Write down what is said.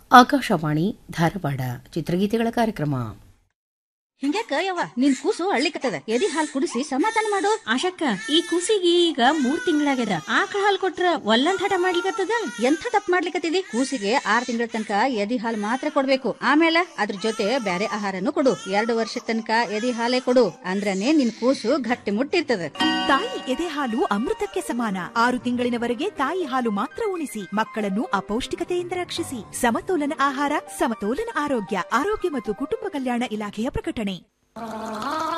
ಆಕಾಶವಾಣಿ ಧಾರವಾಡ ಚಿತ್ರಗೀತೆಗಳ ಕಾರ್ಯಕ್ರಮ ಹಿಂಗ್ಯಾಕ ಯವ್ವ ನಿನ್ ಕೂಸು ಅಳ್ಳಿಕತ್ತದ ಎದಿ ಹಾಲ್ ಕುಡಿಸಿ ಸಮಾಧಾನ ಮಾಡು ಆಶಕ್ಕ ಈ ಕೂಸಿಗೆ ಈಗ ಮೂರ್ ತಿಂಗಳಾಗ್ಯದ ಆಕಳ ಹಾಲ್ ಕೊಟ್ರ ಒಲ್ಲಂದ್ ಹಠ ಮಾಡ್ಲಿಕತ್ತದ ಎಂಥ ತಪ್ಪು ಮಾಡ್ಲಿಕತ್ತಿದಿ ಕೂಸಿಗೆ ಆರ್ ತಿಂಗಳ ತನಕ ಎದಿ ಹಾಲ್ ಮಾತ್ರ ಕೊಡ್ಬೇಕು ಆಮೇಲೆ ಅದ್ರ ಜೊತೆ ಬ್ಯಾರೆ ಆಹಾರನು ಕೊಡು ಎರಡು ವರ್ಷ ತನಕ ಎದಿ ಹಾಲೇ ಕೊಡು ಅಂದ್ರನೇ ನಿನ್ ಕೂಸು ಗಟ್ಟಿ ಮುಟ್ಟಿರ್ತದ ತಾಯಿ ಎದೆ ಹಾಲು ಅಮೃತಕ್ಕೆ ಸಮಾನ ಆರು ತಿಂಗಳಿನವರೆಗೆ ತಾಯಿ ಹಾಲು ಮಾತ್ರ ಉಣಿಸಿ ಮಕ್ಕಳನ್ನು ಅಪೌಷ್ಟಿಕತೆಯಿಂದ ರಕ್ಷಿಸಿ ಸಮತೋಲನ ಆಹಾರ ಸಮತೋಲನ ಆರೋಗ್ಯ ಆರೋಗ್ಯ ಮತ್ತು ಕುಟುಂಬ ಕಲ್ಯಾಣ ಇಲಾಖೆಯ ಪ್ರಕಟಣೆ